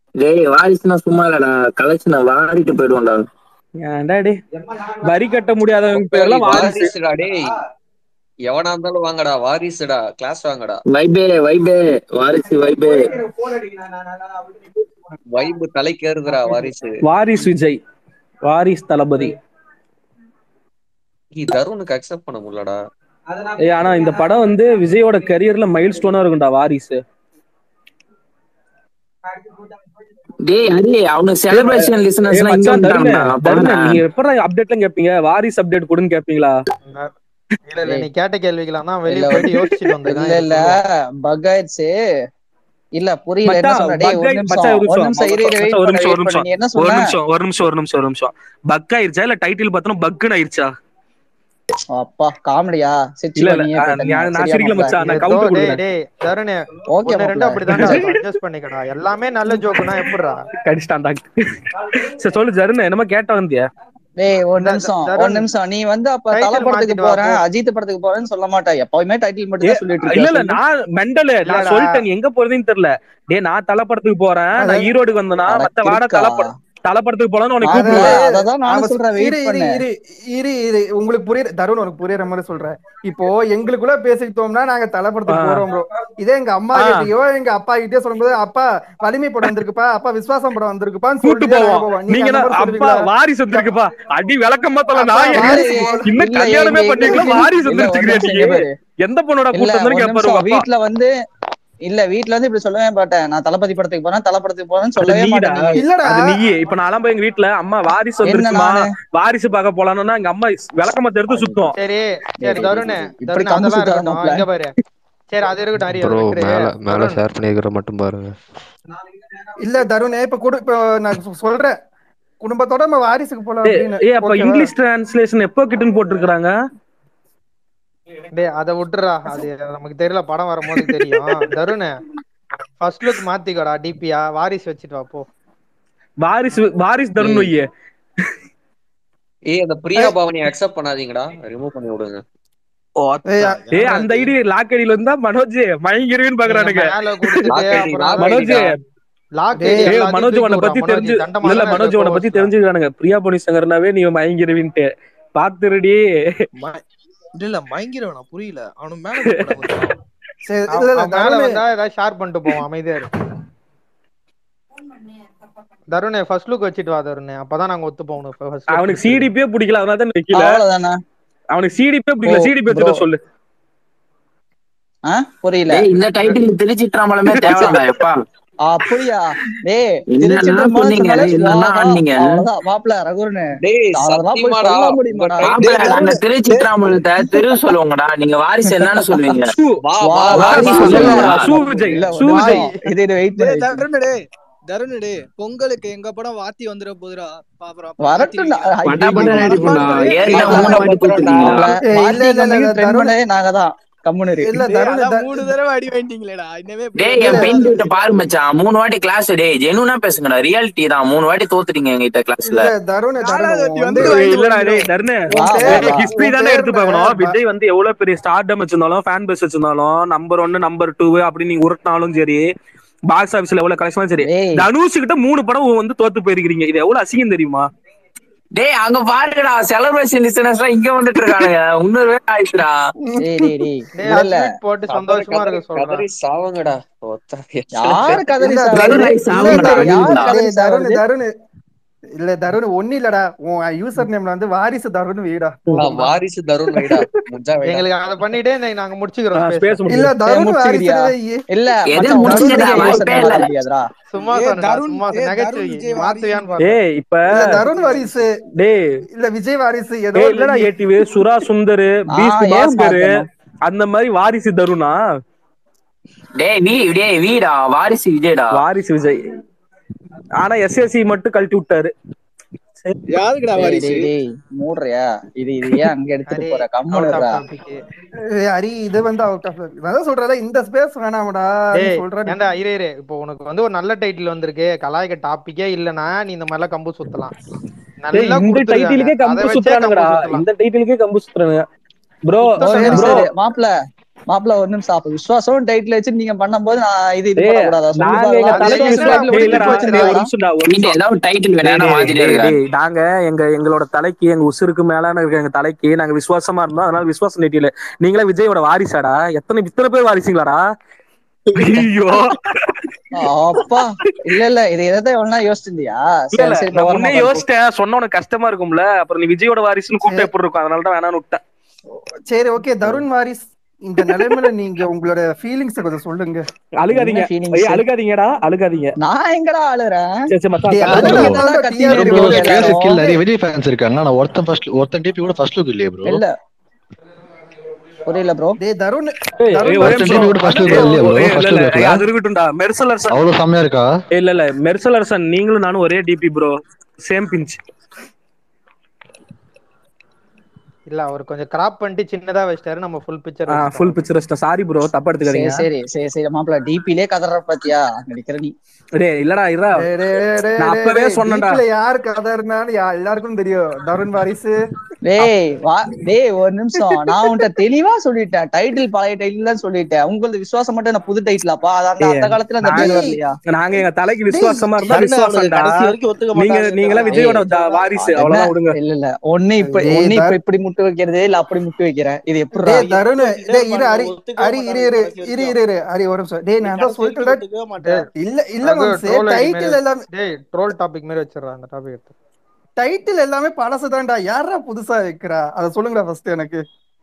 டேய் வாரிசுனா சும்மா இல்லடா கலெக்ஷனை வாரிட்டு போயிடுவோம்டா ஏன்டா டேய் வரி கட்ட முடியாதவங்க அப்படி பேர்லாம் வாரிசு வாரிசுடா டேய் எவனா இருந்தாலும் வாங்கடா வாரிசுடா கிளாஸ் வாங்கடா வைபே வைபே வாரிசு வைபே வைபு தலைக்கேறுதுடா வாரிசு வாரிஸ் விஜய் வாரிஸ் தளபதி நீ தருணுக்கு அக்செப்ட் பண்ண முடியலடா ஏய் ஆனா இந்த படம் வந்து விஜயோட கரியர்ல மைல் ஸ்டோனா இருக்கும்டா வாரிசு டேய் அரி அவனுக்கு செலிப்ரேஷன் ஏய் லிசனர்ஸ்லாம் இங்க மச்சான் தருண் வந்துட்டாங்கடா தருண் பாரு நீங்க எப்படா அப்டேட்லாம் கேப்பீங்க வாரிஸ் அப்டேட் கொடுன்னு கேப்பீங்களா இல்ல இல்ல நீ கேட்ட கேள்விக்கெல்லாம் தான் வெளிய இல்ல போயிட்டு யோசிச்சுட்டு இல்ல வந்திருக்கேன் இல்ல பக் ஆயிடுச்சு இல்ல புரியல என்ன மச்சான் சொன்ன டேய் பக் ஒரு ஆயி நிமிஷம் மச்சான் ஒரு ஒரு நிமிஷம் நிமிஷம் இரு இரு மச்சான் வெயிட் ஒரு பண்ணு நிமிஷம் ஒரு வெயிட் பண்ணு நிமிஷம் நீ என்ன ஒரு சொன்ன நிமிஷம் ஒரு நிமிஷம் ஒரு நிமிஷம் ஒரு நிமிஷம் பக் ஆயிருச்சா இல்ல டைட்டில் பார்த்தோம் பக்குன்னு ஆயிருச்சா அப்பா காமெடியா சிரிச்சு இல்ல இல்ல நீயே ஆ, போயிட்ட நான் நான் சரியா சிரிக்கல மாப்ள மச்சான் நான் ஏதோ கவுண்டர் டேய் கொடுக்குறேன் டேய் தருண் ஓகே ஒன்னு ரெண்டு மாப்ள அப்படிதான்டா அட்ஜஸ்ட் பண்ணிக்கடா எல்லாமே நல்ல ஜோக்குனா எப்படிடா கடிச்சிட்டான்டா சரி சொல்லு ஜருண் என்னமோ கேட்ட வந்தியா டேய் ஒரு த- நிமிஷம் ஒரு தருண் நிமிஷம் நீ வந்து அப்ப தல டைட்டில் படத்துக்கு மாத்திட்டு வா போறேன் போ அஜித் படத்துக்கு போறேன்னு சொல்ல மாட்டேன் எப்பவுமே டைட்டில் மட்டும் ஏ தான் சொல்லிட்டு இல்ல இருக்கியா இல்ல சொல்லு நான் மெண்டலு நான் இல்லடா சொல்லிட்டேன் நீ எங்க போறதுன்னு தெரியல டேய் நான் தலப்படத்துக்கு போறேன் அத நான் ஈரோடுக்கு வந்தேனா அட மத்த வாட கிறுக்கா தலப்பட தலப்படத்துக்கு போலான்னு உனக்கு மாப்ள கூப்பிடுவேன் அததான் நானும் அவ சொல்றேன் இரு வெயிட் இரு பண்ணு இரு இரு இரு உங்களுக்கு புரியுற தருண் உனக்கு புரியுற மாதிரி சொல்றேன் இப்போ எங்களுக்குள்ள பேசிக்கிட்டோம்னா நாங்க ஆ, தலைப்படத்துக்கு போறோம் ப்ரோ இதே எங்க அம்மா ஆ, கிட்டயோ எங்க அப்பா கிட்டயோ சொல்லும்போது அப்பா வலிமை படம் வந்திருக்குப்பா அப்பா விசுவாசம் படம் வந்திருக்குப்பான்னு கூட்டு சொல்லிட்டு நாங்க போவோம் போவோம் நீங்க நீங்க அந்த என்ன மாதிரி அப்பா சொல்லுவீங்களா வாரிசு வந்திருக்குப்பா அடி விளக்கமா சொல்ல அப்பா நான் எங்க வாரிசு இல்ல போ- இன்னும் இல்ல கல்யாணமே எங்க பண்ணீங்களா எங்களுக்கு வாரிசு இல்ல ஒரு வந்துருச்சுக்கிறியா நிமிஷம் நீ இங்க பாரு எந்த பொண்ணோட இல்ல கூட்டு வந்தேன்னு ஒரு கேட்பாரு உங்க நிமிஷம் அப்பா வீட்ல வந்து இல்ல வீட்ல வந்து இப்படி சொல்லவே மாட்டேன் நான் தளபதி படத்துக்கு போறேன் தளபடத்துக்கு போறேன்னு அது சொல்லவே நீடா மாட்டேன் நீ இல்லடா அது நீ இப்ப நான் போய் எங்க வீட்டுல அம்மா வாரிசு என்ன வந்துருச்சுமா நானு வாரிசு பார்க்க போலாம்னா எங்க அம்மா விளக்கமா எடுத்து சுத்தும் சரி டேய் சரி டேய் டேய் தருண் டேய் டேய். இப்படி தருண் கம்பு அதெல்லாம் சுத்தாத இருக்கட்டும் மாப்ள இங்க பாரு சரி அது இருக்கட்டும் ஹரி அதை ப்ரோ விட்டுரு மேல மேல தருண் ஷேர் பண்ணியிருக்கிற மட்டும் பாருங்க இல்ல தருண் இப்ப கூட இப்ப நான் சொ- சொல்றேன் குடும்பத்தோட நம்ம வாரிசுக்கு போலாம் ஏய் அப்படின்னு ஏய், அப்ப ஓகேவா இங்கிலீஷ் டிரான்ஸ்லேஷன் எப்போ கிட்டுன்னு போட்டிருக்காங்க டேய் அதை விட்டுறா அது நமக்கு தெரியல படம் வரும்போது தெரியும் தருண் ஃபர்ஸ்ட் லுக் மாத்திக்கோடா டிபியா வாரிஸ் வச்சுட்டு வா போ வாரிசு வாரிசு தருண் ஏய் வையே ஏய் அந்த பிரியா பவானி அக்செப்ட் பண்ணாதீங்கடா ரிமூவ் பண்ணி விடுங்க ஏய், ஏய் அந்த ஐடி லாக் ஐடியில இருந்தா மனோஜ் மயங்கிருவின்னு நீங்க பாக்குறானுங்க மேல கொடுத்துட்டு லாக் ஐடி அப்புறம் லாக் மனோஜ் ஐடிடா லாக் டேய், ஐடி ஏய் எல்லாத்தையும் மனோஜ் தூக்கி உன்னை விடுறா பத்தி மனோஜ் தெரிஞ்சு தண்டமா இல்ல தானே மனோஜ் இருக்க உன்னை பத்தி கோவஸ்ல தெரிஞ்சுக்கிறானுங்க பிரியா போனி சங்கர்னாவே நீ மயங்கிருவின்ட்டு பாத்துருடி ம- இல்ல இல்ல மயங்கிரவனா புரியல அவனு மேல கூப்பிடா கொஞ்சம் சரி, அவ- இல்ல இல்ல அவன் மேல தருண் வந்தா ஏதாவது ஷேர் பண்ணிட்டு போவான் அமைதியா இரு தருண் ஃபர்ஸ்ட் லுக் வச்சுட்டு வா தருண் அப்பதான் நாங்க ஒத்துப்போம் உனக்கு ஃபர்ஸ்ட் லுக் அவனுக்கு பிடிச்சிருக்கு சிடிபியே பிடிக்கல அதனால தான் வைக்கல அவ்வளவுதானே அவனுக்கு சிடிபியே ஓ பிடிக்கல சிடிபி ப்ரோ வச்சுட்டு சொல்லு ஆ புரியல டேய் இந்த டைட்டில் திருச்சிட்ராமலமே தேவையாடா எப்பா அப்படியா டேய் என்னெல்லாம் திருச்சிற்றம்பலம் சொன்னீங்க சொன்னாலே என்னெல்லாம் சுவாகா ஆனீங்க அவ்வளவுதான் மாப்பிள ரகுன்னு டேய் அதெல்லாம் போய் சத்தியமாடா சொல்ல உங்க முடியுமாடா மாப்பிள்ள டைட்டில் நாங்க திருச்சிட்ராமலத்தை தெரு சொல்லுவோங்கடா நீங்க வாரிசு என்னன்னு சொல்லுவீங்க சு வா வா சுவாகா வா வாரிசு வா சொல்லுங்க சொல்லுங்கடா வா சு விஜய் இல்ல சு ஒரு விஜய் நிமிஷம் இது இது வெயிட் டேய் பண்ணு தருணு டே தருணு டே பொங்கலுக்கு எங்க படம் வாத்தி வந்துட போதுடா பாப்பறோம் அப்ப வரட்டும் மாத்திருவீங்க பட்டா ஐயோ பட்டா நடிப்போம்டா வரமாட்டாரு ஏற்கனவே மாப்பிள மூணு வாட்டி பத்திரம்டா தோத்துட்டீங்களா மாப்பிள ஏய், இல்ல மாத்தி இல்ல இல்ல வந்தீங்க இல்ல ட்ரெண்ட் தருண் பண்ணதே நாங்க தான் கம்முனு இரு இல்ல டேய் தருண் அதான் த- மூணு தடவை அடி வாங்கிட்டீங்களேடா இன்னமே இப்படி டேய் வந்தா என் இல்ல பெயின் நல்லா கிட்ட இருக்கு பாரு மச்சான் மூணு வாட்டி கிளாஸ் டேய் ஜெனுனா பேசுங்கடா ரியாலிட்டி தான் மூணு வாட்டி தோத்துட்டீங்க எங்கிட்ட கிளாஸ்ல இல்ல தருண் தருண் நாலாவது உன் வாட்டி வந்து வந்து வாங்கிட்டு இல்லடா போயிடும் டேய் தருண் வா உன் வா பேர் வா ஹிஸ்டரி உன் தானே எடுத்து பேர்ல பார்க்கணும் ப- விஜய் வந்து எவ்வளவு பெரிய ஸ்டார்டம் வச்சிருந்தாலும் ஃபேன் பேஸ் வச்சிருந்தாலும் நம்பர் ஒன்னு நம்பர் டூ அப்படி நீங்க உருட்டினாலும் சரி பாக்ஸ் ஆபீஸ்ல எவ்வளவு கலெக்ஷன் சரி டேய் தனுஷ் கிட்ட மூணு படம் வந்து தோத்து போயிருக்கீங்க இது எவ்வளவு அசிங்கம் தெரியுமா டேய் அங்க பாருங்கடா செலிப்ரேஷன் லிசனர்ஸ் இங்க வந்துட்டு இருக்கானுங்க முன்னூறு பேர் ஆயிடுச்சுடா டேய் டேய் டேய் டேய் இல்ல இல்ல அட்மிட் போட்டு கதறி சந்தோஷமா கதறி இருக்க சொல்றேன் கதறி சாவுங்கடா ஒத்த எத்தனை யாரு பேர் கதறி இல்ல சாவது தருண் கருணை இல்ல சாவுங்கடா தருண் யாரு அடிங்களா கதறி டேய் தருண் சாவது தருண் இல்ல தருண் ஒண்ணு இல்லடா உன் யூசர் நேம்ல வந்து வாரிசு தருண் வீடா ஆ, போதும்டா வாரிசு தருண் வைடா முஞ்சா வைடா எங்களுக்கு அதை பண்ணிட்டே இன்னைக்கு நாங்க முடிச்சுக்கிறோம் ஸ்பேஸ் ஸ்பேஸ் இல்ல முடியும் ஏய் தருண் முடிச்சுக்கிறியா வாரிசுன்னு வை இல்ல எதே மச்சான் உன் முடிச்சுக்கடா யூசர் வாய்ப்பே நேம் இல்ல மாத்த முடியாதுடா சும்மா ஏ சொன்னடா தருண் சும்மா ஏ நகைச்சுவை தருண் நீ விஜய் வாரிசு மாத்துவியான்னு பார்த்தேன் ஏய் இப்ப இல்ல தருண் வாரிசு டேய் இல்ல விஜய் வாரிசு ஏதோ ஏய் ஒரு இல்லடா வை ஏடிவி சுரா சுந்தர் ஆ பீஸ்ட் ஏன் பாஸ்கர் மாத்தணும் அந்த மாதிரி வாரிசு தருணா டேய் வீ டேய் வீடா வாரிசு விஜய்டா வாரிசு விஜய் ஆனா எஸ்எஸ்சி மட்டும் கழட்டி விட்டாரு சரி. யாருக்குடா டேய் வாரிசு டேய் டேய் மூடுறியா இது இது ஏன் அங்க எடுத்துட்டு ஹரி போற அவுட் ஆஃப் கம்முனுடா டாபிக் ஏய், ஹரி இது வந்து அவுட் ஆஃப் நான் சொல்றல இந்த ஸ்பேஸ் வேணாமடா நீ டேய் சொல்ற நீ ஏன்டா இரு இரு இப்போ உனக்கு வந்து ஒரு நல்ல டைட்டில் வந்திருக்கு கலாய்க்க டாபிக்கே இல்லனா நீ இந்த மாதிரிலாம் கம்பு சுத்தலாம் டேய் நல்லா இந்த டைட்டிலுக்கே கொடுத்துருக்காங்க அதை கம்பு வச்சே கம்பு சுத்துறானுங்கடா சுத்தலாம் இந்த டைட்டிலுக்கே கம்பு சுத்துறானுங்க ப்ரோ சுத்தட்டும் சரி ப்ரோ சரி மாப்பிள மாப்பிள்ள ஒரு நிமிஷம் அப்ப விசுவாசம் டைட்டில் வச்சு நீங்க பண்ணும்போது நான் இது இது டேய், பண்ணக்கூடாதா நாங்க எங்க சொல்லுங்க தலைக்கு விசுவாசம் விசுவாசம் title டேய், இல்லடா, வச்சு டேய், ஒரு வச்சிருந்தா நிமிஷம்டா, ஒரு நீங்க நிமிஷம். ஏதாவது டைட்டில் டேய், வேணா டேய், மாத்திட்டே டேய், இருக்க டேய், நாங்க எங்க எங்களோட தலைக்கு எங்க உசுருக்கு மேலான இருக்க எங்க தலைக்கு நாங்க விசுவாசமா இருந்தோம் அதனால விசுவாசம் நெட்டியில நீங்களே விஜயோட வாரிசாடா எத்தனை இத்தனை பேர் வாரிசுங்களாடா ஐயோ அப்பா இல்ல இல்ல இது எதை எவ்வளவு யோசிச்சிருந்தியா இல்ல இல்ல சரி சரி நான் இப்ப முன்னே வரமா யோசிச்சேன் சொன்ன உனக்கு கஷ்டமா இருக்கும்ல அப்புறம் நீ விஜயோட வாரிசுன்னு கூப்பிட்டா எப்படி இருக்கும் அதனால தான் வேணாம்னு விட்டேன் சரி ஓகே தருண் வாரிஸ் இந்த நிலைமையில நீங்க உங்களோட ஃபீலிங்ஸ் கொஞ்சம் சொல்லுங்க அழுகாதீங்க என்ன feelings? ஐய், அழுகாதீங்கடா அழுகாதீங்க நான் எங்கடா ஆளுறேன் சரி சரி மச்சான் டேய், தள்ளு, அது தள்ளு. நீங்க தான் கத்தினே TRP இருக்கீங்க bro, எல்லாரும். பேசிக்கல நிறைய விஜய் ஃபேன்ஸ் இருக்காங்க ஆனா ஒருத்தன் ஃபர்ஸ்ட் ஒருத்தன் டிபி கூட ஃபர்ஸ்ட் லுக் இல்லையே ப்ரோ இல்ல புரியல ப்ரோ டேய் தருண் ஏய், தருண் ஏய், ஒரே First நிமிஷம். TV கூட first look ஏய், இல்லையா bro? ஏய், First இல்ல, இல்ல, look ஏய், இல்ல. அது இருக்கட்டும்டா மெர்சலர்சன் அவ்வளவு செம்மையா இருக்கா ஏய், இல்ல இல்ல மெர்சலர்சன் நீங்களும் நானும் ஒரே டிபி ப்ரோ சேம் பிஞ்ச் இல்ல அவர் கொஞ்சம் கிராப் பண்ணிட்டு சின்னதா வச்சிட்டாரு நம்ம full picture full picture sorry bro தப்பா சரி எடுத்துக்காதீங்க சரி சரி சரி மாப்பிள்ள டிபிலே கதற பாத்தியா நடிக்கிற நீ டேய் இல்லடா இருடா டேய், டேய், டேய், டேய், நான் அப்பவே டேய், சொன்னேன்டா. வீட்ல யாரு கதை இருந்தாலும் யா- எல்லாருக்கும் தெரியும் தருண் வாரிசு டேய் வா டேய் ஒரு நிமிஷம் நான் உன்கிட்ட தெளிவா சொல்லிட்டேன் டைட்டில் பழைய டைட்டில் தான் சொல்லிட்டேன் உங்களுக்கு விசுவாசம் மட்டும் என்ன புது டைட்டிலாப்பா அது அந்த அந்த காலத்துல அந்த பேர் வரலையா நாங்க எங்க தலைக்கு விசுவாசமா இருந்தா விசுவாசம்டா கடைசி வரைக்கும் ஒத்துக்க நீங்க மாட்டாங்க நீங்களா விஜயோட த- வாரிசு அவ்வளவுதான் விடுங்க இல்ல இல்ல ஒண்ணு இப்ப டேய், ஒண்ணு இப்ப தர்- இப்படி முட்டு வைக்கிறது இல்ல அப்படி முட்டு வைக்கிறேன் இது எப்படி டேய் தருண் ஒத்துக்கிட்டே டேய் இரு ஹரி ஒத்துக்கவே ஹரி இரு இரு மாட்டாங்க இரு இரு இரு ஹரி ஒரு நிமிஷம் டேய் நான் தான் கடைசி சொல்லிட்டு வரைக்கும் ஒத்துக்கவே மாட்டேன் இல்ல இல்ல அது மனசு troll அடி டைட்டில் மாதிரி. எல்லாம் டேய் ட்ரோல் டாபிக் மாதிரி வச்சிடுறா அந்த டாபிக் எடுத்து டைட்டில் எல்லாமே பழசுதான்டா யாரா புதுசா வைக்கிறா அத சொல்லுங்கடா ஃபர்ஸ்ட் எனக்கு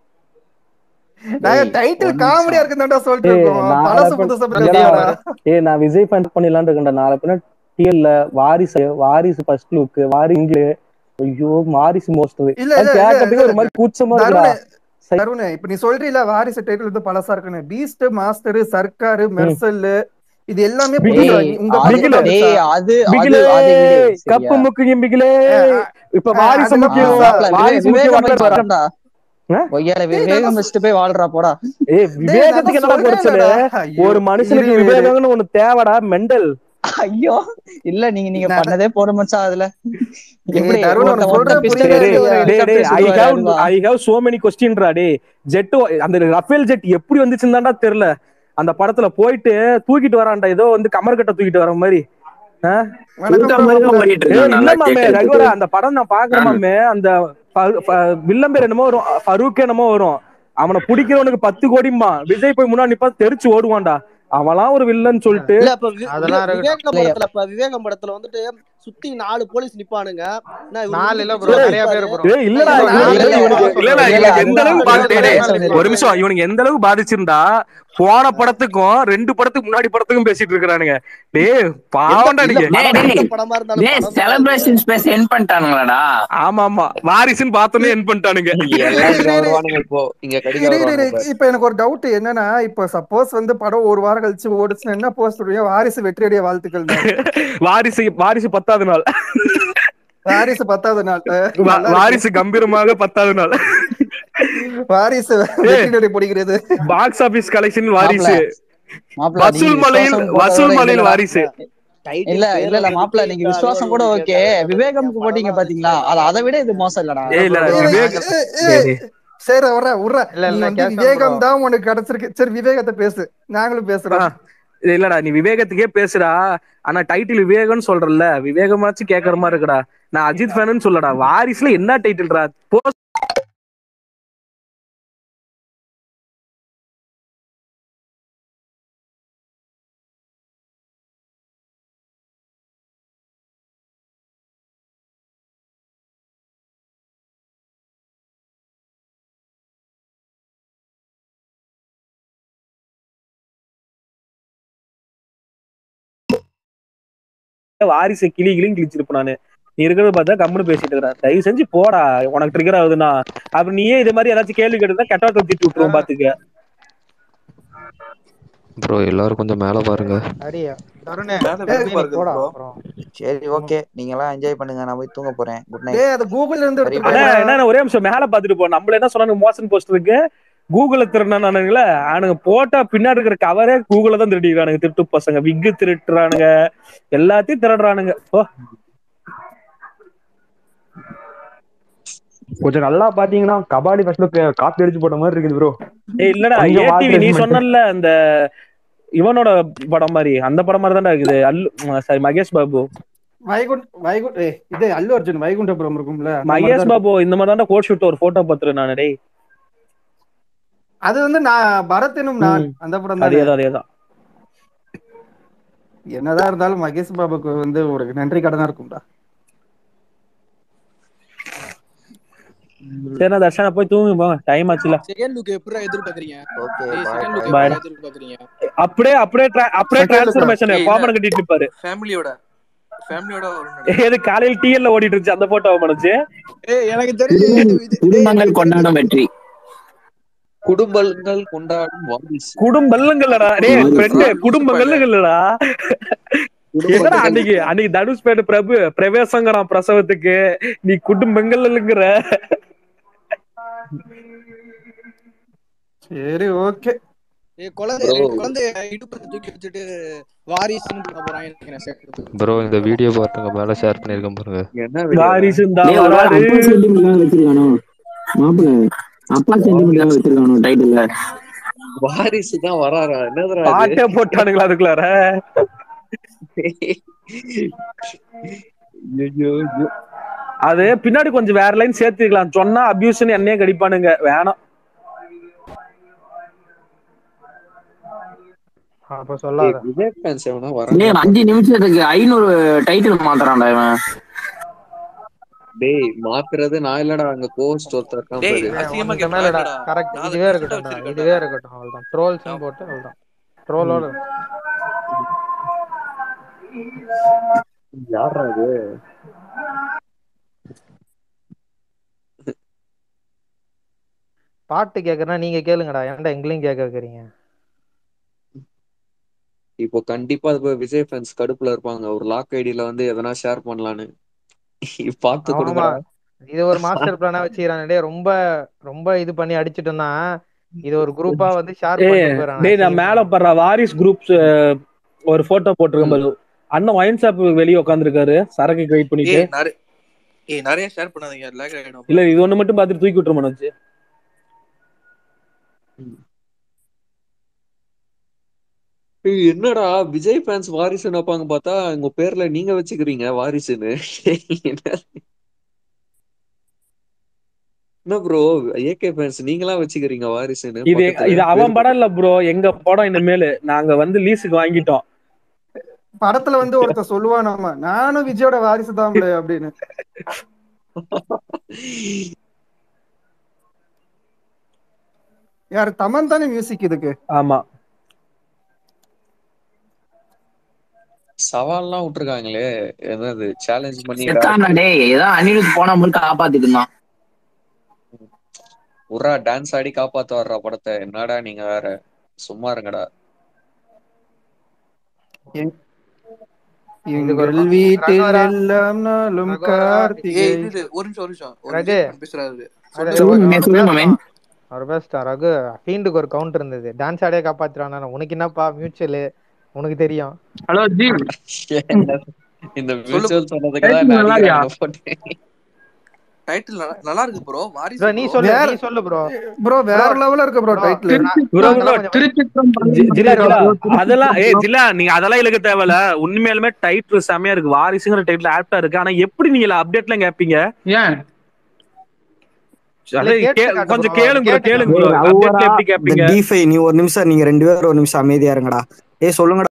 நாங்க டேய், டைட்டில் ஒரு காமெடியா இருக்குதான்டா சொல்லிட்டு டேய், இருக்கோம் நான் பழசு அதை புதுசா பத்தி- பத்தி இல்லடா, யாரா? ஏய் நான் விஜய் ஃபேன் பண்ணிடலாம்னு இருக்கேன்டா நாளை பின்ன டிஎல்ல வாரிசு வாரிசு ஃபர்ஸ்ட் லுக் வாரிசு ஐயோ வாரிசு மோஸ்டர் இல்ல இல்ல இல்ல, கேட்கறதுக்கு ஒரு இல்ல மாதிரி கூச்சமா இருக்குடா தருண் தருண் இப்ப நீ சொல்றீல வாரிசு டைட்டில் வந்து பழசா இருக்குன்னு பீஸ்ட் மாஸ்டர் சர்க்காரு மெர்சல் இது எல்லாமே பிகிலு. புதுசா டேய், உங்க அது- பிகிலு. டேய், அது அது பிகிலே அது விடு, கப்பு சரியா? முக்குங்க பிகிலே இப்ப ஆ, வாரிசு அதெல்லாம் முக்கியம் புதுசா. மாப்பிள, வாரிசு விவேகம் முக்கியம் வச்சு வரல வரா. வரேன்டா. ஆ? ஒய்யால டேய், விவேகம் நான் வச்சுட்டு போய் வாழ்றா போடா ஏய் விவேகத்துக்கு என்னடா குறைச்சலு ஒரு மனுஷனுக்கு விவேகம்னு ஒண்ணு தேவைடா மெண்டல் ஐயோ இல்ல நீங்க நீங்க நான் பண்ணதே போட மச்சான் அதுல எப்படி தருண், ஒருத்தன் உனக்கு ஒருத்தன் சொல்றது pistol புரியல எடுத்து ஒரு டேய், டேய், helicopter I சுடுவாரு, have அதுவா? I have so many question டா டேய் ஜெட் அந்த ரஃபேல் ஜெட் எப்படி வந்துச்சுன்னு தான்டா தெரியல அந்த படத்துல போயிட்டு தூக்கிட்டு வரான்டா ஏதோ வந்து கமர்கட்டை தூக்கிட்டு வர மாதிரி ஆ? இந்த மாதிரி தான் ஓடிட்டு ஏய், இருக்கான் இல்ல நல்லா மாமே கேட்கறதுக்கு. ரகுவரா அந்த படம் நான் பாக்குறேன் மாமே அந்த ஃபரு- ஃப- வில்லன் பேர் என்னமோ வரும் ஃபரூக் என்னமோ வரும் அவனை பிடிக்கிறவனுக்கு பத்து கோடிமா விஜய் போய் முன்னாடி நிப்பா தெரிச்சு ஓடுவான்டா அவன்லாம் ஒரு வில்லன் சொல்லிட்டு இல்ல இப்ப வி- அதெல்லாம் வி- இருக்கட்டும். விவேகம் படத்துல இப்ப விவேகம் படத்துல வந்துட்டு சுத்தி நாலு போலீஸ் நிப்பானுங்க நான் இவரு நாலு வந்து இல்ல பிச்சை ப்ரோ ஏய், நிறைய பேர் எடுப்பாரு. ப்ரோ ஏய் இல்லடா இல்ல, இவனுக்கு- இல்ல, இல்ல, இவனுக்கு- இல்லடா இல்ல, இவனுக்கு இல்ல, எந்த அளவுக்கு அதுதான் பாதி- டேய், அதுதான் டேய், ஒரு நிமிஷம் இவனுக்கு எந்த அளவுக்கு பாதிச்சிருந்தா போன படத்துக்கும் ரெண்டு படத்துக்கு முன்னாடி படத்துக்கும் பேசிட்டு இருக்கிறானுங்க டேய் பாவம்டா இல்ல, நீங்க படம் டேய், எந்த டேய். படமா இருந்தாலும் டேய் படம் தான் செலிப்ரேஷன் ஸ்பேஸ் என் பண்ணிட்டானுங்களாடா ஆமா ஆமா வாரிசுன்னு பார்த்தோன்னே என் பண்ணிட்டானுங்க எல்லாம் இங்க வருவானுங்க இப்போ இங்க கடிக்க இரு, இரு, வருவானுங்க இரு. பாரு. இப்ப எனக்கு ஒரு டவுட் என்னன்னா இப்ப சப்போஸ் வந்து படம் ஒரு வாரம் கழிச்சு ஓடுச்சுன்னா என்ன போஸ்ட் பண்ணுவீங்க வாரிசு வெற்றியடைய வாழ்த்துக்கள் தான். வாரிசு வாரிசு பத்தாவது நாள் வாரிசு பத்தாவது நாள் அஹ், வா- நல்லா இருக்கு. வாரிசு கம்பீரமாக பத்தாவது நாள் வாரிசு வெற்றியடைய போடுகிறது பாக்ஸ் ஆபீஸ் கலெக்ஷன் வாரிசு மாப்பிள, நீங்க வசூல் மலையில் விசுவாசம் கூட வசூல் இல்ல, மலையில் இல்ல. வாரிசு டைட்டில் இல்ல பேர் இல்ல இல்ல வந்து மாப்பிள நீங்க கேட்டா விசுவாசம் கூட அலுவலகம் ஓகே கேட்டா விவேகம்க்கு போட்டீங்க பாத்தீங்களா அது அதை விட இது மோசம் இல்லடா ஏய் இல்ல ஏய், விவேக் ஏய், ஏய், ஏய், சரி வர்ற உர்ற இல்ல, நீ இல்ல, வந்து கேட்கலாம் விவேகம் bro. தான் உனக்கு கிடைச்சிருக்கு சரி விவேகத்தை பேசு நாங்களும் பேசுறோம் ஆ, இது இல்லடா நீ விவேகத்துக்கே பேசுடா ஆனா டைட்டில் விவேகம்னு சொல்றல்ல விவேகமாச்சும் கேக்குற மாதிரி இருக்குடா நான் அஜித் ஃபேனுன்னு சொல்லடா வாரிசுல என்ன டைட்டில்டா போஸ்ட் வாரிசு கிளி கிளியும் கிழிச்சிருப்பேன் நானு நீ இருக்கிறத பார்த்தா கம்முன்னு பேசிட்டு இருக்கிறேன் தயவு செஞ்சு போடா உனக்கு ட்ரிகர் ஆகுதுன்னா அப்புறம் நீயே இது மாதிரி ஏதாச்சும் கேள்வி கேட்டுதான் கெட்ட வார்த்தை திட்டி விட்டுருவோம் பாத்துக்க ப்ரோ எல்லாரும் கொஞ்சம் மேல பாருங்க அடியா தருணே மேல நீ வெறுப்பா இருக்குது போடா bro. அப்புறம் சரி ஓகே நீங்க எல்லாம் என்ஜாய் பண்ணுங்க நான் போய் தூங்க போறேன் குட் நைட் டேய் அது கூகுள்ல இருந்து சரி, எடுத்து அண்ணா என்ன ஒரே நிமிஷம் மேல பாத்துட்டு போ நம்மள என்ன சொன்னாங்க மோசன் போஸ்ட் இருக்கு கூகுள்ல திருடினானுங்கள அவனுங்க போட்டா பின்னாடி இருக்கிற கவரே கூகுள்ல தான் திருடிக்கிறானுங்க திருட்டு பசங்க விக்கு திருட்டுறானுங்க எல்லாத்தையும் திருடுறானுங்க ஓ கொஞ்சம் நல்லா பாத்தீங்கன்னா கபாடி ஃபர்ஸ்ட்ல காப்பி அடிச்சு போட்ட மாதிரி இருக்குது ப்ரோ ஏய் இல்லடா கொஞ்சம் ஏடிவி நீ alternate சொன்னல இந்த இவனோட படம் மாதிரி அந்த படம் மாதிரி தான்டா இருக்குது அல்லு சாரி மகேஷ் பாபு வைகுண்ட் வைகுண்ட் ஏய், இது அல்லு அர்ஜுன் வைகுண்டபுரம் இருக்கும்ல அந்த மாதிரி மகேஷ் தான் பாபு இந்த மாதிரி தான்டா கோட் ஷூட் ஒரு போட்டோ பாத்துறேன் நான் டேய் அது வந்து நான் பரத் எனும் நான் ம். அந்த படம் தானே அதேதான் அதேதான் என்னதான் இருந்தாலும் மகேஷ் பாபுக்கு வந்து ஒரு நன்றி கடனா இருக்கும்டா சரி தர்ஷனா போய் தூங்கு போங்க டைம் ஆச்சுல செகண்ட் லுக் எப்படி எதிர்பார்க்கறீங்க ஓகே ஏய் bye second look bye Bye. எப்படி எதிர்பார்க்கறீங்க அப்படியே அப்படியே tra- அப்படியே Second look-ஆ? டிரான்ஸ்ஃபர்மேஷன் ஏய், கோமன் இல்ல. கட்டிட்டு இருப்பாரு ஃபேமிலியோட ஃபேமிலியோட வரும் எது காலையில் டிஎல்ல ஓடிட்டு இருந்துச்சு அந்த போட்டோ மனச்சு ஏய் எனக்கு தெரிஞ்சு குடும்பம் இது- குடும்பங்கள் கொண்டாடும் வெற்றி குடும்பங்கள் கொண்டாடும் வாரிசு குடும்பல்லங்கள்லடா டேய் வாரிசு. ஃப்ரெண்டு குடும்பங்கள்லங்கள்லடா என்னடா குடும்பங்கள் அன்னைக்கு அன்னைக்கு தனுஷ்பேட் பிரபு பிரவேசங்கிறான் பிரசவத்துக்கு நீ குடும்பங்கள்ங்கிற சரி ஓகே ஏய் குழந்தை Bro. ரெண்டு குழந்தைய இடுப்புல தூக்கி வச்சுட்டு வாரிசுன்னு பண்ண போறான் நினைக்கிறேன் சேர்க்கறது ப்ரோ இந்த வீடியோ பாருங்க மேல ஷேர் பண்ணிருக்கேன் பாருங்க என்ன video? வாரிசுந்தா டேய், ஒரு வேளை வராரு அப்பா சென்டிமெண்ட் வச்சிருக்கானோ மாப்பிள்ள அப்பா சென்டிமெண்ட் வச்சிருக்கானோ டைட்டில் வாரிசு தான் வராரா என்னதுடா இது பாட்டே போட்டானுங்களா அதுக்குள்ளார ஐயோ, ஐயோ. அது பின்னாடி கொஞ்சம் வேற லைன் சேர்த்துக்கலாம் சொன்னா அபியூஸ்னு என்னையே கடிப்பானுங்க வேணாம் அப்ப ஏய், சொல்லாத விஜய் ஃபேன்ஸ் எவனா டேய் வராங்க அஞ்சு நிமிஷத்துக்கு ஐநூறு டைட்டில் மாத்துறான்டா இவன் டேய் மாத்துறது நான் இல்லடா அங்க கோஸ்ட் ஒருத்தர் இருக்கான் டேய் பாரு அசிங்கமா உனக்கு கேட்டா மேலடா இல்லடா கரெக்ட் நான் அதை இதுவே டிஃபரெண்டா இருக்கட்டும்டா வச்சிருக்கேன்டா இதுவே இருக்கட்டும் அவ்வளவுதான் ட்ரோல்ஸ்னு போட்டு அவ்வளவுதான் ட்ரோலோட யாரா இது பாட்டு கேக்குறனா நீங்க கேளுங்கடா ஏன்டா எங்களையும் கேட்க வைக்கிறீங்க இப்போ கண்டிப்பா அது போய் விஜய் ஃபேன்ஸ் கடுப்புல இருப்பாங்க ஒரு லாக் ஐடியில வந்து எதனா ஷேர் பண்ணலான்னு பார்த்து ஆமா கொடுங்கடா இது ஒரு மாஸ்டர் பிளானா வச்சுக்கிறானே டேய் ரொம்ப ரொம்ப இது பண்ணி அடிச்சிட்டோம்னா இது ஒரு குரூப்பா வந்து ஷேர் ஏய் பண்ணிட்டு போயிடறான் டேய் நான் மேல படுற வாரிஸ் குரூப்ஸ் ஒரு போட்டோ போட்டிருக்கேன் பாரு அண்ணன் ஒயின் ஷாப் வெளியே உட்காந்துருக்காரு சரக்கு வெயிட் பண்ணிட்டு ஏய் நிறைய ஏய் நிறைய ஷேர் பண்ணாதீங்க லேக் ஆயிடும் இல்ல இது ஒண்ணு மட்டும் பார்த்துட்டு தூக்கி விட்டுரு மனோஜ் ஏய், என்னடா விஜய் ஃபேன்ஸ் வாரிசுன்னு வைப்பாங்க பார்த்தா உங்க பேர்ல நீங்க வச்சுக்கிறீங்க வாரிசுன்னு என்ன என்ன ப்ரோ ஏகே ஃபேன்ஸ் நீங்களா வச்சுக்கிறீங்க வாரிசுன்னு இது பக்கத்துல இது அவன் பேர் படம் இல்ல ப்ரோ எங்க படம் இனிமேல் நாங்க வந்து லீஸுக்கு வாங்கிட்டோம் படத்துல வந்து ஒருத்தர் சொல்லுவான் நம்ம நானும் விஜயோட வாரிசு தான் அப்படின்னு யாரு தமன் தானே மியூசிக் இதுக்கு ஆமா சவால்லாம் விட்டுருக்காங்களே என்னது சேலஞ்ச் பண்ணி செத்தான்டா டேய் ஏதோ அனிருத் போனா முழுக்க காப்பாத்திட்டு இருந்தான் உர்ரா டான்ஸ் ஆடி காப்பாத்து வர்ற படத்தை என்னடா நீங்க வேற சும்மா இருங்கடா எங்கள் வீட்டில் எல்லாம் நாளும் ஏய் கார்த்திகை இது இது ஒரு நிமிஷம் ஒரு நிமிஷம் ஒரு ரகு. விஜய் fan பேசுறாரு அடே, சொல்லுங்க அவர் சொல்லுங்க, சொல்லுங்க, பேசுறான். மேன். அவர் பேசிட்டான் ரகு ஃபீண்டுக்கு ஒரு கவுண்டர் இருந்தது டான்ஸ் ஆடியே காப்பாத்துறான் உனக்கு என்னப்பா மியூச்சுவல் உனக்கு தெரியும் ஹலோ ஜி இந்த சொல்லு மியூச்சுவல் சொன்னதுக்கு தான் டைட்டில் என்ன நல்லா இல்லையா அடிக்கிறாங்க போட்டேன் டைட்டில் நல்லா இருக்கு ப்ரோ வாரிசு ப்ரோ நீ bro. சொல்லு வேற- நீ சொல்லு ப்ரோ ப்ரோ வேற Bro, லெவல்ல இருக்கு ப்ரோ bro, டைட்டில் நான் ப்ரோ அதெல்லாம் ப்ரோ கொஞ்சம் ஜி- ஜில்லா ஜில்லா அதெல்லாம் ஏய் ஜில்லா நீங்க அதெல்லாம் இழுக்க தேவையில்ல உண்மையாலுமே டைட்டில் செமையா இருக்கு வாரிசுங்கிற டைட்டில் ஆப்டா இருக்கு ஆனா எப்படி நீங்க அப்டேட்லாம் கேப்பீங்க ஏன் அதான் கேட்டு கே- காட்டு கொஞ்சம் bro, கேளுங்க bro, கேட்டு கேளுங்க டேய் ப்ரோ ரவுரா அப்டேட்ல எப்படி இந்த கேப்பீங்க டிஃபை நீ ஒரு நிமிஷம் நீங்க ரெண்டு பேரும் ஒரு நிமிஷம் அமைதியா இருங்கடா ஏய் சொல்லுங்கடா